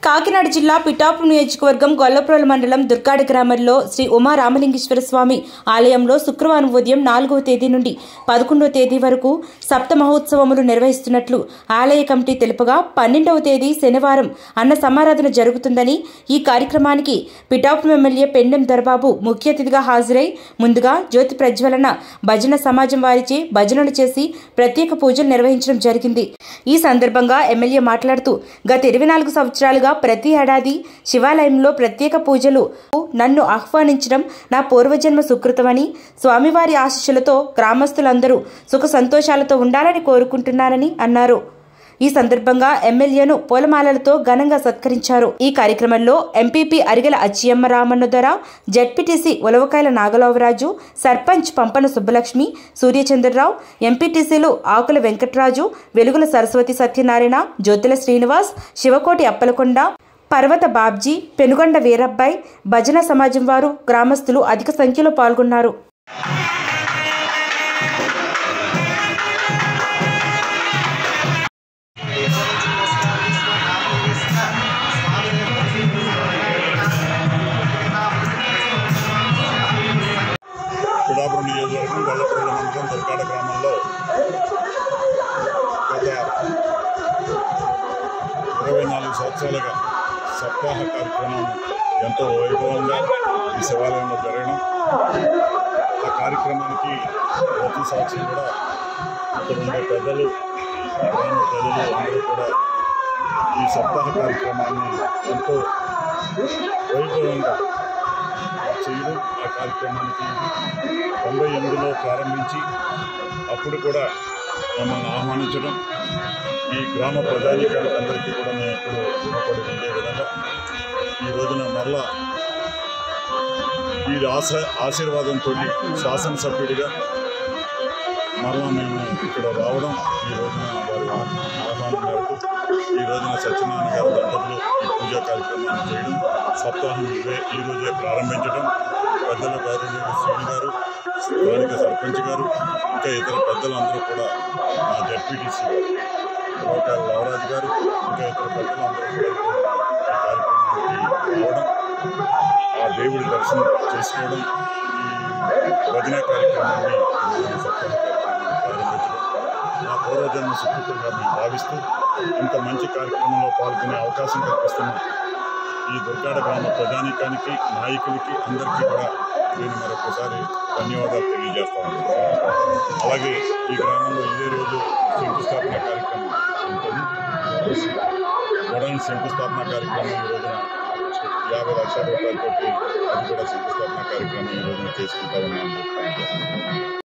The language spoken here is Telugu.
కాకినాడ జిల్లా పిఠాపు నియోజకవర్గం గొల్లప్రోలు మండలం దుర్గాడ గ్రామంలో శ్రీ ఉమా రామలింగేశ్వర స్వామి ఆలయంలో శుక్రవారం ఉదయం నాలుగవ తేదీ నుండి పదకొండవ తేదీ వరకు సప్త మహోత్సవములు నిర్వహిస్తున్నట్లు ఆలయ కమిటీ తెలుపగా పన్నెండవ తేదీ శనివారం అన్న సమారాధన జరుగుతుందని ఈ కార్యక్రమానికి పిఠాపు ఎమ్మెల్యే పెండెం దర్బాబు ముఖ్య అతిథిగా హాజరై ముందుగా జ్యోతి ప్రజ్వలన భజన సమాజం వారిచే భజనలు చేసి ప్రత్యేక పూజలు నిర్వహించడం జరిగింది ఈ సందర్భంగా ఎమ్మెల్యే మాట్లాడుతూ గత ఇరవై నాలుగు సంవత్సరాలుగా ప్రతి ఏడాది శివాలయంలో ప్రత్యేక పూజలు నన్ను ఆహ్వానించడం నా పూర్వజన్మ సుకృతమని స్వామివారి ఆశీస్సులతో గ్రామస్తులందరూ సుఖ సంతోషాలతో ఉండాలని కోరుకుంటున్నానని అన్నారు ఈ సందర్భంగా ఎమ్మెల్యేను పూలమాలలతో ఘనంగా సత్కరించారు ఈ కార్యక్రమంలో ఎంపీపీ అరిగల అచ్చియమ్మ రామన్న ధర జడ్పీటీసీ ఉలవకాయల నాగలోవరాజు సర్పంచ్ పంపన సుబ్బలక్ష్మి సూర్యచంద్రరావు ఎంపీటీసీలు ఆకుల వెంకట్రాజు వెలుగుల సరస్వతి సత్యనారాయణ జ్యోతుల శ్రీనివాస్ శివకోటి అప్పలకొండ పర్వత బాబ్జీ పెనుగొండ వీరబ్బాయి భజన సమాజం వారు గ్రామస్తులు అధిక సంఖ్యలో పాల్గొన్నారు పిడాపురం నియోజకవర్గం గొల్లపల్లి మండలం దుర్గాడ గ్రామంలో గత ఇరవై నాలుగు సంవత్సరాలుగా సప్తాహ కార్యక్రమం ఎంతో వైభవంగా ఈ శివాలయంలో జరగడం ఆ కార్యక్రమానికి ప్రతి సంవత్సరం కూడా ఇక్కడ ఉండే పెద్దలు గ్రామ ప్రజలు అందరూ కూడా ఈ సప్తాహ కార్యక్రమాన్ని ఎంతో వైభవంగా చేయడం ఆ కార్యక్రమానికి తొంభై ఎనిమిదిలో ప్రారంభించి అప్పుడు కూడా మమ్మల్ని ఆహ్వానించడం ఈ గ్రామ ప్రజానీకాలందరికీ కూడా మేము ఎప్పుడు రుణపడి ఉండే విధంగా ఈ రోజున మరలా వీరి ఆశ ఆశీర్వాదంతో శాసనసభ్యుడిగా మరలా మేము ఇక్కడ రావడం ఈ రోజున వారి ఆహ్వానం మేరకు ఈ రోజున సత్యనారాయణ గారి దంపతులు ఈ పూజా కార్యక్రమాన్ని చేయడం సప్తాహం ఇవే ఈ రోజే ప్రారంభించడం పెద్దల గౌరవనీయులు శ్రీని గారు స్థానిక సర్పంచ్ గారు ఇంకా ఇతర పెద్దలందరూ కూడా మా జడ్పీటీసీ లోకాల లవరాజు గారు ఇంకా ఇతర పెద్దలందరూ కూడా ఈ కార్యక్రమానికి రావడం ఆ దేవుడి దర్శనం చేసుకోవడం ఈ భజన కార్యక్రమాన్ని ఈ సప్తాహ కార్యక్రమాన్ని ప్రారంభించడం నా పూర్వజన్మ సుకృతంగా మేము భావిస్తూ ఇంత మంచి కార్యక్రమంలో పాల్గొనే అవకాశం కల్పిస్తున్న ఈ దుర్గాడ గ్రామ ప్రజానీకానికి నాయకులకి అందరికీ కూడా నేను మరొకసారి ధన్యవాదాలు తెలియజేస్తాను అలాగే ఈ గ్రామంలో ఇదే రోజు శంకుస్థాపన కార్యక్రమం ఉంటుంది గొడవని శంకుస్థాపన కార్యక్రమం ఈ రోజున యాభై లక్షల రూపాయలతోటి అది కూడా శంకుస్థాపన కార్యక్రమం ఈ రోజున చేసుకుంటామని నేను చెప్తాను